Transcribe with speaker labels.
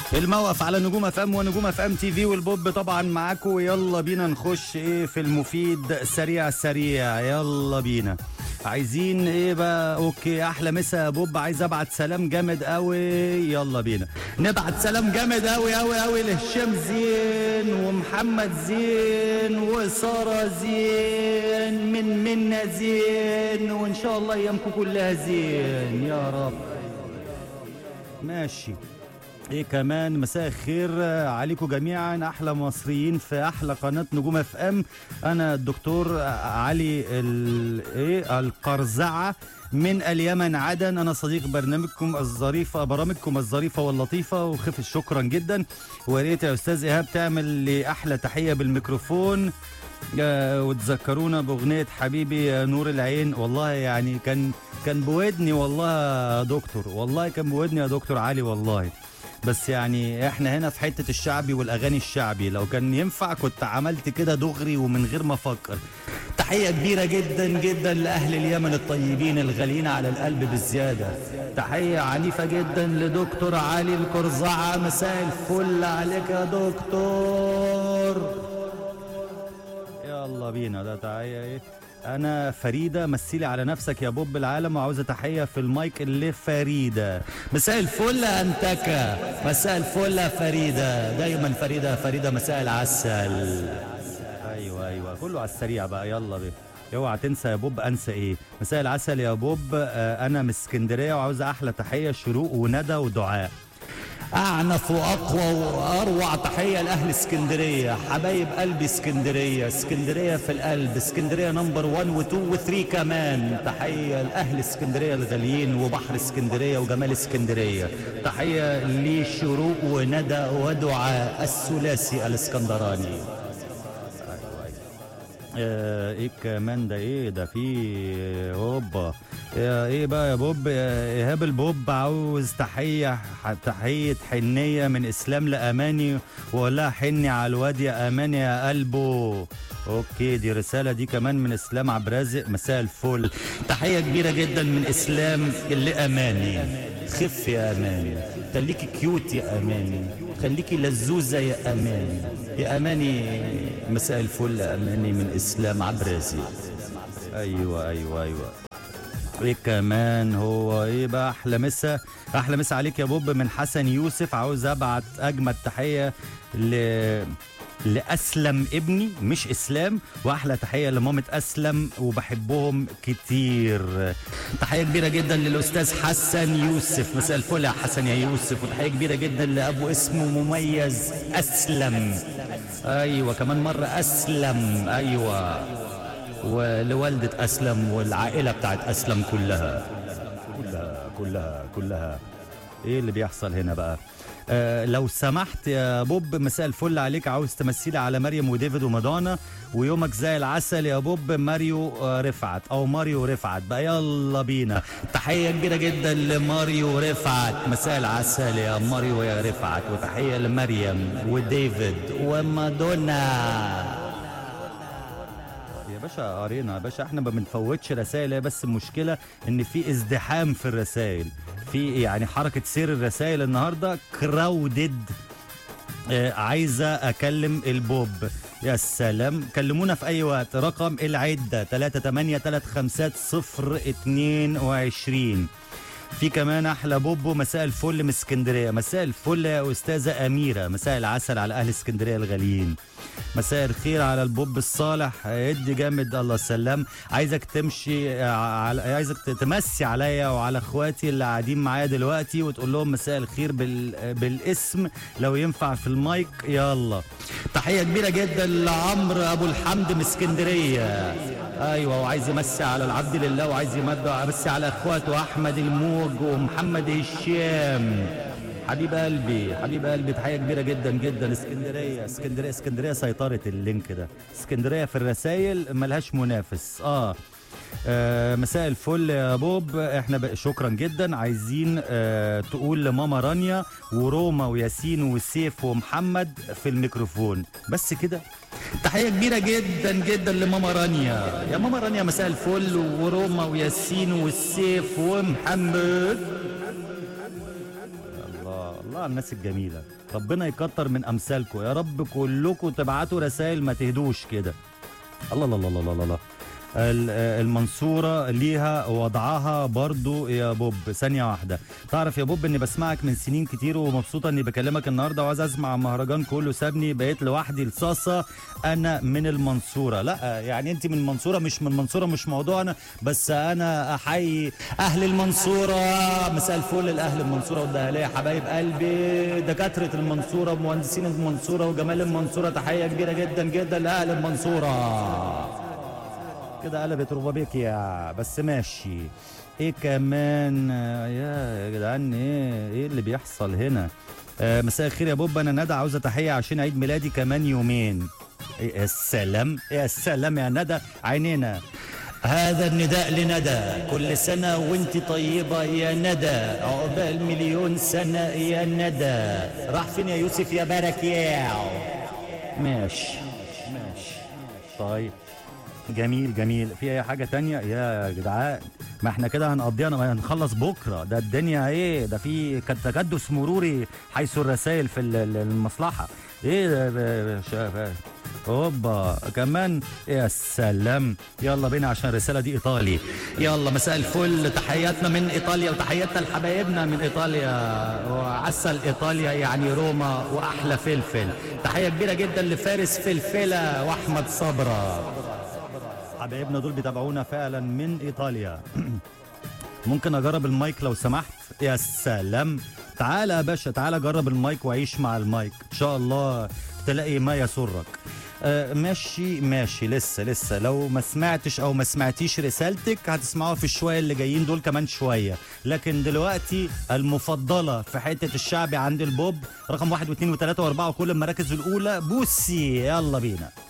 Speaker 1: الموقف على نجوم اف ام ونجوم اف ام تي في والبوب طبعا معاكم ويلا بينا نخش ايه في المفيد سريع سريع يلا بينا عايزين ايه بقى اوكي احلى مسا يا بوب عايز ابعت سلام جامد قوي يلا بينا نبعت سلام جامد قوي قوي قوي لهشام زين ومحمد زين وساره زين من منا زين وان شاء الله ايامكم كلها زين يا رب ماشي ايه كمان مساء الخير عليكم جميعا احلى مصريين في احلى قناه نجوم اف ام انا الدكتور علي ال... ايه القرزعه من اليمن عدن انا صديق برنامجكم الظريفه برامجكم الظريفه واللطيفه وخف شكرا جدا ويا ريت يا استاذ ايهاب تعمل لي احلى تحيه بالميكروفون آه، وتذكرونا باغنيه حبيبي يا نور العين والله يعني كان كان بودني والله يا دكتور والله كان بودني يا دكتور علي والله بس يعني احنا هنا في حته الشعبي والاغاني الشعبي لو كان ينفع كنت عملت كده دغري ومن غير ما افكر تحيه كبيره جدا جدا لاهل اليمن الطيبين الغاليين على القلب بالزياده تحيه عنيفه جدا لدكتور علي القرزعه مساء الفل عليك يا دكتور يلا بينا ده تحيه ايه انا فريده مثلي على نفسك يا بوب العالم وعاوزه تحيه في المايك لفريده مساء الفل يا انتكه مساء الفل يا فريده دايما فريده فريده مساء العسل ايوه ايوه كله على السريع بقى يلا بيه اوعى تنسى يا بوب انسى ايه مساء العسل يا بوب آه، انا من اسكندريه وعاوزه احلى تحيه شروق وندى ودعاء اعنف واقوى واروع تحيه لاهل اسكندريه حبايب قلبي اسكندريه اسكندريه في القلب اسكندريه نمبر 1 و2 و3 كمان تحيه لاهل اسكندريه الغاليين وبحر اسكندريه وجمال اسكندريه تحيه لشروق وندى ودعاء الثلاثي الاسكندراني آه، ايه كمان ده ايه ده في هوبا يا ايه بقى يا بوب يا ايهاب البوب عاوز تحيه ح- تحيه حنيه من اسلام لاماني ولا حني على الواد يا اماني يا قلبه اوكي دي رساله دي كمان من اسلام عبد الرازق مساء الفل تحيه كبيره جدا من اسلام لاماني خف يا اماني خليكي كيوت يا اماني خليكي لزوزه يا اماني يا اماني مساء الفل يا اماني من اسلام عبد الرازق ايوه ايوه ايوه ايه كمان هو ايه بقى احلى مسا احلى مسا عليك يا بوب من حسن يوسف عاوز ابعت اجمد تحيه ل لاسلم ابني مش اسلام واحلى تحيه لمامه اسلم وبحبهم كتير تحيه كبيره جدا للاستاذ حسن يوسف مساء الفل يا حسن يا يوسف وتحيه كبيره جدا لابو اسمه مميز اسلم ايوه كمان مره اسلم ايوه ولوالدة أسلم والعائلة بتاعت أسلم كلها كلها كلها كلها إيه اللي بيحصل هنا بقى آه لو سمحت يا بوب مساء الفل عليك عاوز تمثلي على مريم وديفيد ومادونا ويومك زي العسل يا بوب ماريو آه، رفعت او ماريو رفعت بقى يلا بينا تحيه كبيره جدا لماريو رفعت مساء العسل يا ماريو يا رفعت وتحيه لمريم وديفيد ومادونا يا باشا قرينا يا باشا احنا ما بنفوتش رسائل هي بس المشكله ان في ازدحام في الرسائل في يعني حركه سير الرسائل النهارده كراودد آه، عايزه اكلم البوب يا سلام كلمونا في اي وقت رقم العده 3835022 في كمان احلى بوبو مساء الفل من اسكندريه مساء الفل يا استاذه اميره مساء العسل على اهل اسكندريه الغاليين مساء الخير على البوب الصالح ادي جامد الله سلام عايزك تمشي على عايزك تمسي عليا وعلى اخواتي اللي قاعدين معايا دلوقتي وتقول لهم مساء الخير بال... بالاسم لو ينفع في المايك يلا تحيه كبيره جدا لعمرو ابو الحمد من اسكندريه ايوه وعايز يمسي على العبد لله وعايز يمدع يمسي على اخواته احمد الموج ومحمد هشام حبيب قلبي حبيب قلبي تحيه كبيره جدا جدا اسكندريه اسكندريه اسكندريه سيطره اللينك ده اسكندريه في الرسايل ملهاش منافس اه آه مساء الفل يا بوب احنا ب... شكرا جدا عايزين آه تقول لماما رانيا وروما وياسين وسيف ومحمد في الميكروفون بس كده تحية كبيرة جدا جدا لماما رانيا يا ماما رانيا مساء الفل وروما وياسين والسيف ومحمد الله الله على الناس الجميله ربنا يكتر من امثالكم يا رب كلكم تبعتوا رسائل ما تهدوش كده الله الله الله الله الله, الله. ال- آه، المنصورة ليها وضعها برضو يا بوب ثانية واحدة تعرف يا بوب اني بسمعك من سنين كتير ومبسوطة اني بكلمك النهاردة وعايز اسمع المهرجان كله سابني بقيت لوحدي لصاصة انا من المنصورة لا يعني انت من المنصورة مش من المنصورة مش موضوعنا بس انا احيي اهل المنصورة مساء الفل لاهل المنصورة والدهلية حبايب قلبي دكاترة المنصورة ومهندسين المنصورة وجمال المنصورة تحية كبيرة جدا جدا لاهل المنصورة كده قلبت ربابيكيا بس ماشي ايه كمان آه، يا يا جدعان ايه ايه اللي بيحصل هنا آه مساء الخير يا بوب انا ندى عاوزه تحيه عشان عيد ميلادي كمان يومين إيه يا سلام يا سلام يا ندى عينينا هذا النداء لندى كل سنة وانت طيبة يا ندى عقبال مليون سنة يا ندى راح فين يا يوسف يا بارك ياو ماشي ماشي طيب جميل جميل في اي حاجه تانية يا جدعان ما احنا كده هنقضيها ما هنخلص بكره ده الدنيا ايه ده في كد- تكدس مروري حيث الرسائل في ال- ال- المصلحه ايه ده ب- ش- اوبا كمان يا سلام يلا بينا عشان الرساله دي ايطالي يلا مساء الفل تحياتنا من ايطاليا وتحياتنا لحبايبنا من ايطاليا وعسل ايطاليا يعني روما واحلى فلفل تحيه كبيره جدا لفارس فلفله واحمد صبره حبايبنا دول بيتابعونا فعلا من ايطاليا ممكن اجرب المايك لو سمحت يا سلام تعالى يا باشا تعالى جرب المايك وعيش مع المايك ان شاء الله تلاقي ما يسرك آه ماشي ماشي لسه لسه لو ما سمعتش او ما سمعتيش رسالتك هتسمعوها في الشويه اللي جايين دول كمان شويه لكن دلوقتي المفضله في حته الشعبي عند البوب رقم واحد واثنين وثلاثه واربعه وكل المراكز الاولى بوسي يلا بينا